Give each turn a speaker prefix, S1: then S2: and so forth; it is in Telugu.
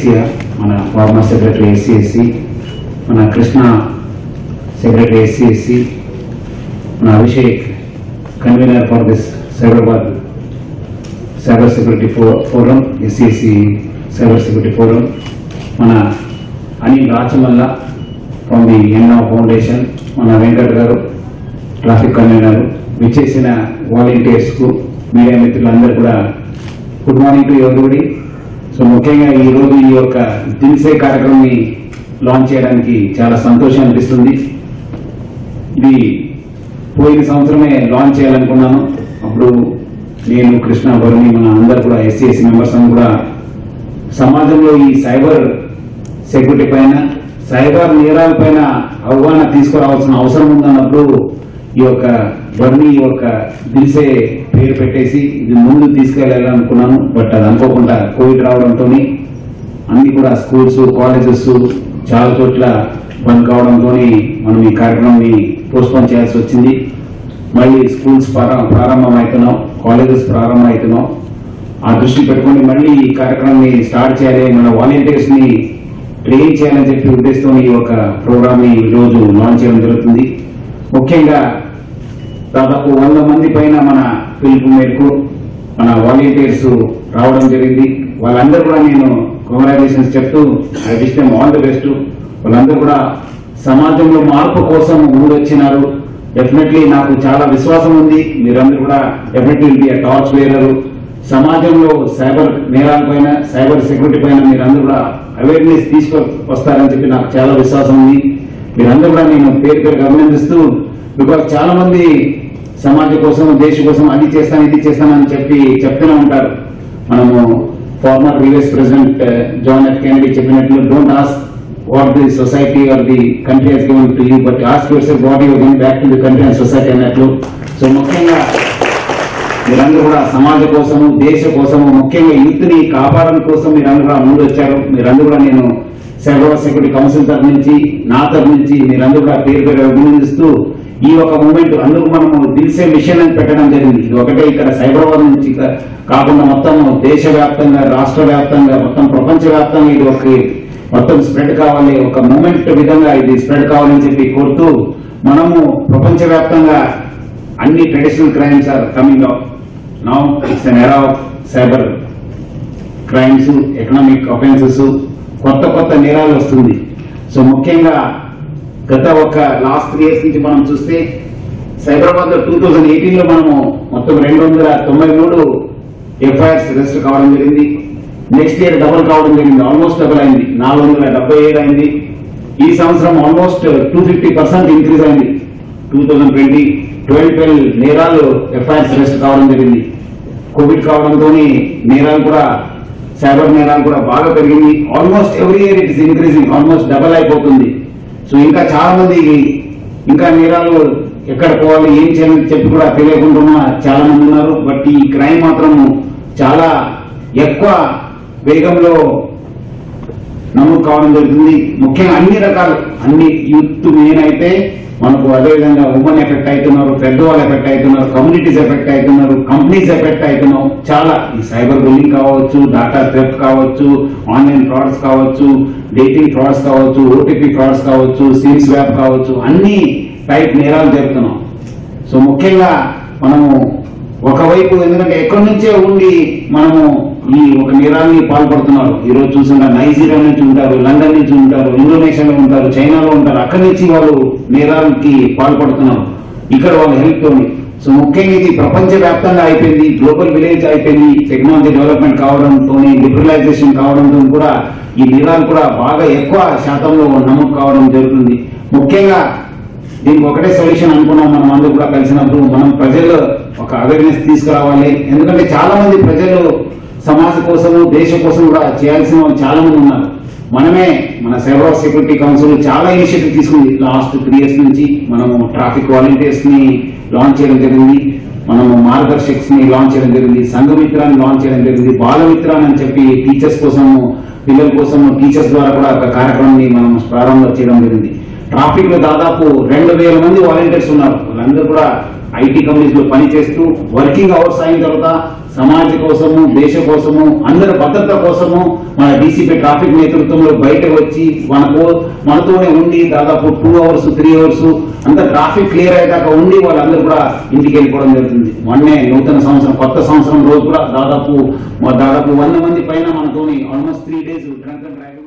S1: కేసీఆర్ మన ఫార్మర్ సెక్రటరీ ఎస్సీఎస్సి మన కృష్ణ సెక్రటరీ ఎస్సీఎస్సి మన Abhishek convener for this Cyberabad cyber security ఫో forum SCSC cyber security forum మన అనిల్ రాచమల్ల ఫ్రమ్ ది ఎన్ఆ ఫౌండేషన్ మన వెంకట్ గారు ట్రాఫిక్ కన్వీనర్ విచ్చేసిన వాలంటీర్స్కు మీడియా మిత్రులందరూ కూడా good morning to everybody so ముఖ్యంగా ఈ రోజు ఈ యొక్క దిల్సే కార్యక్రమాన్ని లాంచ్ చేయడానికి చాలా సంతోషం అనిపిస్తుంది ఇది పోయిన సంవత్సరమే లాంచ్ చేయాలనుకున్నాను అప్పుడు నేను కృష్ణ భరణి మన అందరు కూడా ఎస్సీఎస్సీ మెంబర్స్ అని కూడా సమాజంలో ఈ సైబర్ సెక్యూరిటీ పైన సైబర్ నేరాల పైన అవగాహన తీసుకురావాల్సిన అవసరం ఉందన్నప్పుడు ఈ యొక్క బర్నీ ఈ యొక్క దిల్సే పేరు పెట్టేసి ఇది ముందు తీసుకెళ్ళాలనుకున్నాను బట్ అది అనుకోకుండా కోవిడ్ రావడంతో అన్ని కూడా స్కూల్స్ కాలేజెస్ చాలా చోట్ల బంద్ కావడంతో మనం ఈ కార్యక్రమాన్ని పోస్ట్పోన్ చేయాల్సి వచ్చింది మళ్ళీ స్కూల్స్ ప్రారం- ప్రారంభం అవుతున్నాం కాలేజెస్ ప్రారంభం అవుతున్నాం ఆ దృష్టి పెట్టుకొని మళ్ళీ ఈ కార్యక్రమాన్ని స్టార్ట్ చేయాలి మన వాలంటీర్స్ ని ట్రైన్ చేయాలని చెప్పి ఉద్దేశంతో ఈ యొక్క ప్రోగ్రామ్ ని ఈ రోజు లాంచ్ చేయడం జరుగుతుంది ముఖ్యంగా దాదాపు వంద మంది పైన మన పిలుపు మేరకు మన వాలంటీర్స్ రావడం జరిగింది వాళ్ళందరూ కూడా నేను కంగ్రాచులేషన్స్ చెప్తూ I wish them all the best వాళ్ళందరూ కూడా సమాజంలో మార్పు కోసం ముందొచ్చినారు డెఫినెట్లీ నాకు చాలా విశ్వాసం ఉంది మీరందరూ కూడా డెఫినెట్లీ బి టార్చ్ వేరరు సమాజంలో సైబర్ నేరాల పైన సైబర్ సెక్యూరిటీ పైన మీరందరూ కూడా అవేర్నెస్ తీసుకు వస్తారని చెప్పి నాకు చాలా విశ్వాసం ఉంది మీరందరూ కూడా నేను పేరు పేరు అభినందిస్తూ బికాజ్ చాలా మంది సమాజం కోసం దేశం కోసం అది చేస్తాను ఇది చేస్తానని చెప్పి చెప్తూనే ఉంటారు మనము former previous president John F Kennedy చెప్పినట్లు don't ask what the society or the country has given to you but ask yourself what your given back to the country and society అన్నట్లు సో ముఖ్యంగా మీరందరూ కూడా సమాజ కోసము దేశ కోసము ముఖ్యంగా యూత్ ని కాపాడడం కోసం మీరందరూ కూడా ముందు వచ్చారు మీరందరూ కూడా నేను సైబర్ సెక్యూరిటీ కౌన్సిల్ తరఫు నుంచి నా తరఫు నుంచి మీరందరూ కూడా పేరు పేరు అభినందిస్తూ ఈ ఒక మూమెంట్ అందుకు మనము దిల్సే మిషన్ అని పెట్టడం జరిగింది ఇది ఒకటే ఇక్కడ సైబరాబాద్ నుంచి కా- కాకుండా మొత్తం దేశవ్యాప్తంగా రాష్ట్ర వ్యాప్తంగా మొత్తం ప్రపంచ వ్యాప్తంగా ఇది ఒక మొత్తం స్ప్రెడ్ కావాలి ఒక మూమెంట్ విధంగా ఇది స్ప్రెడ్ కావాలని చెప్పి కోరుతూ మనము ప్రపంచ వ్యాప్తంగా అన్ని traditional crimes are coming out now it's an era of cyber crimes economic offences కొత్త కొత్త నేరాలు వస్తుంది సో ముఖ్యంగా గత ఒక లాస్ట్ త్రీ ఇయర్స్ నుంచి మనం చూస్తే సైబరాబాద్ లో టూ థౌజండ్ ఎయిటీన్ లో మనము మొత్తం రెండు వందల తొంభై మూడు ఎఫ్ఐఆర్స్ రిజిస్టర్ కావడం జరిగింది నెక్స్ట్ ఇయర్ డబుల్ కావడం జరిగింది ఆల్మోస్ట్ డబుల్ అయింది నాలుగు వందల డెబ్బై ఏడు అయింది ఈ సంవత్సరం almost two fifty percent increase అయింది two thousand twenty twelve twelve నేరాలు ఎఫ్ఐఆర్స్ రిజిస్టర్ కావడం జరిగింది కోవిడ్ కావడంతో నేరాలు కూడా సైబర్ నేరాలు కూడా బాగా పెరిగింది almost every year it is increasing almost double అయిపోతుంది సో ఇంకా చాలా మంది ఇంకా నేరాలు ఎక్కడ పోవాలి ఏం చేయాలని చెప్పి కూడా తెలియకుండా చాలా మంది ఉన్నారు బట్ ఈ క్రైమ్ మాత్రం చాలా ఎక్కువ వేగంలో నమోదు కావడం జరుగుతుంది ముఖ్యంగా అన్ని రకాలు అన్ని యూత్ మెయిన్ అయితే మనకు అదేవిధంగా ఉమెన్ ఎఫెక్ట్ అవుతున్నారు పెద్దవాళ్ళు ఎఫెక్ట్ అవుతున్నారు కమ్యూనిటీస్ ఎఫెక్ట్ అవుతున్నారు కంపెనీస్ ఎఫెక్ట్ అవుతున్నాం చాలా ఈ సైబర్ బుల్లింగ్ కావచ్చు డాటా థెఫ్ట్ కావచ్చు ఆన్లైన్ ఫ్రాడ్స్ కావచ్చు డేటింగ్ ఫ్రాడ్స్ కావచ్చు ఓటీపీ ఫ్రాడ్స్ కావచ్చు సిమ్స్ వ్యాప్ కావచ్చు అన్ని టైప్ నేరాలు జరుగుతున్నాం సో ముఖ్యంగా మనము ఒకవైపు ఎందుకంటే ఎక్కడి నుంచే ఉండి మనము ఈ ఒక నేరాన్ని పాల్పడుతున్నారు ఈ రోజు చూసిన నైజీరియా నుంచి ఉంటారు లండన్ నుంచి ఉంటారు ఇండోనేషియాలో ఉంటారు చైనాలో ఉంటారు అక్కడి నుంచి వాళ్ళు నేరాలకి పాల్పడుతున్నారు ఇక్కడ వాళ్ళ హెల్ప్ తోని సో ముఖ్యంగా ఇది ప్రపంచ వ్యాప్తంగా అయిపోయింది గ్లోబల్ విలేజ్ అయిపోయింది టెక్నాలజీ డెవలప్మెంట్ కావడంతో లిబరలైజేషన్ కావడంతో కూడా ఈ నేరాలు కూడా బాగా ఎక్కువ శాతంలో నమోదు కావడం జరుగుతుంది ముఖ్యంగా దీనికి ఒకటే సొల్యూషన్ అనుకున్నాం మనం అందరూ కూడా కలిసినప్పుడు మనం ప్రజల్లో ఒక అవేర్నెస్ తీసుకురావాలి ఎందుకంటే చాలా మంది ప్రజలు సమాజ కోసము దేశ కోసం కూడా చేయాల్సిన వాళ్ళు చాలా మంది ఉన్నారు మనమే మన సైబర్ సెక్యూరిటీ కౌన్సిల్ చాలా ఇనిషియేటివ్ తీసుకుంది లాస్ట్ త్రీ ఇయర్స్ నుంచి మనము ట్రాఫిక్ వాలంటీర్స్ ని లాంచ్ చేయడం జరిగింది మనము మార్గదర్శక్స్ ని లాంచ్ చేయడం జరిగింది సంఘమిత్రాన్ని లాంచ్ చేయడం జరిగింది బాలమిత్రాన్ని అని చెప్పి టీచర్స్ కోసము పిల్లల కోసం టీచర్స్ ద్వారా కూడా ఒక కార్యక్రమాన్ని మనం ప్రారంభం చేయడం జరిగింది ట్రాఫిక్ లో దాదాపు రెండు వేల మంది వాలంటీర్స్ ఉన్నారు వాళ్ళందరూ కూడా ఐటీ కంపెనీస్ లో పనిచేస్తూ వర్కింగ్ అవర్స్ అయిన తర్వాత సమాజ కోసము దేశ కోసము అందరి భద్రత కోసము మన డీసీపీ ట్రాఫిక్ నేతృత్వంలో బయట వచ్చి మనకు మనతోనే ఉండి దాదాపు టూ అవర్స్ త్రీ అవర్స్ అంత ట్రాఫిక్ క్లియర్ అయ్యాక ఉండి వాళ్ళందరూ కూడా ఇంటికి వెళ్ళిపోవడం జరుగుతుంది మొన్నే నూతన సంవత్సరం కొత్త సంవత్సరం రోజు కూడా దాదాపు దాదాపు వంద మంది పైన మనతోని almost three days drunk and drive